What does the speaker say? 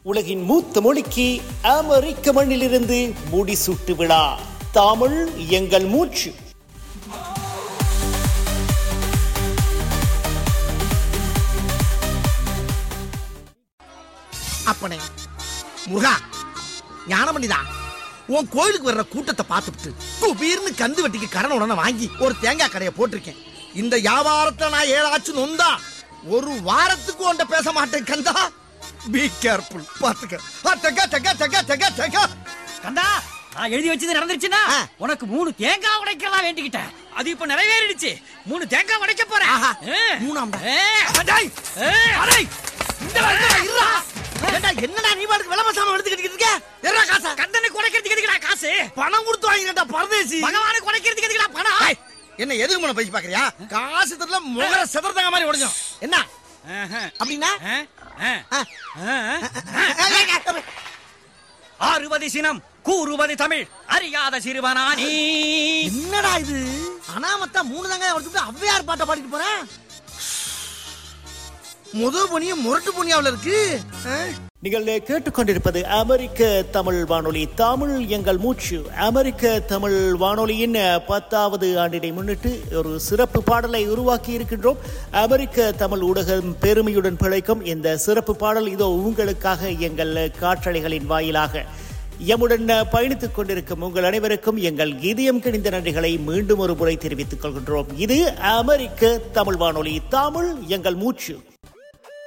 உலகின் மூத்த மொழிக்கு அமெரிக்க மண்ணிலிருந்து முடிசூட்டு விழா தமிழ் எங்கள் மூச்சு அப்பனே முருகா ஞானமணிதா உன் கோயிலுக்கு வர்ற கூட்டத்தை பார்த்துட்டு குபீர்னு கந்து வெட்டிக்கு கடன் உடனே வாங்கி ஒரு தேங்காய் கடையை போட்டிருக்கேன் இந்த வியாபாரத்தை நான் ஏதாச்சும் நொந்தா ஒரு வாரத்துக்கு உன்ட்ட பேச மாட்டேன் கந்தா பி கேர்ஃபுல் பாத்துக்க ஆ, தெக்க தெக்க தெக்க தெக்க தெக்க கந்தா நான் எழுதி வச்சது நடந்துருச்சுன்னா ஆ. உனக்கு மூணு தேங்காய் உடைக்கிறதா வேண்டிக்கிட்டேன் அது இப்ப நிறைவேறிடுச்சு மூணு தேங்காய் உடைக்க போறேன் ஆஹா, ஆ. மூணாம்டா. ஆ. அடேய், ஆ. அடேய், இந்த வா, இந்த வா, இருடா. ஏண்டா, என்னடா நீ பாட்டுக்கு விலை பேசாம எடுத்துக்கிட்டு இருக்க எறா காசா கந்தனுக்கு உடைக்கிறதுக்கு எதுக்குடா காசு பணம் கொடுத்து வாங்கிட்டா பரதேசி பகவானுக்கு உடைக்கிறதுக்கு எதுக்குடா பணம் ஏய், என்ன எதுக்கு முன்ன பேசி பாக்குறியா காசு தெரியல முகர செதறதங்க மாதிரி உடைஞ்சோம் என்ன ஆஹா. அப்படின்னா ஆ. ஆ. ஆ. ஆ. ஆறுவது சினம் கூறுவது தமிழ் அறியாத சிறுவனா நீ என்னடா இது அனாமத்தா மூணு தங்க எடுத்துட்டு ஔவையார் பாட்டை பாடிட்டு போறேன் முத பொனியும் முரட்டு பொனியாவில் இருக்கு ஆ? நீங்கள் கேட்டுக்கொண்டிருப்பது அமெரிக்க தமிழ் வானொலி தமிழ் எங்கள் மூச்சு அமெரிக்க தமிழ் வானொலியின் பத்தாவது ஆண்டினை முன்னிட்டு ஒரு சிறப்பு பாடலை உருவாக்கி இருக்கின்றோம் அமெரிக்க தமிழ் ஊடகம் பெருமையுடன் பிழைக்கும் இந்த சிறப்பு பாடல் இதோ உங்களுக்காக எங்கள் காற்றலைகளின் வாயிலாக எம்முடன் பயணித்துக் கொண்டிருக்கும் உங்கள் அனைவருக்கும் எங்கள் இதயம் கிணிந்த நன்றிகளை மீண்டும் ஒரு முறை தெரிவித்துக் கொள்கின்றோம் இது அமெரிக்க தமிழ் வானொலி தமிழ் எங்கள் மூச்சு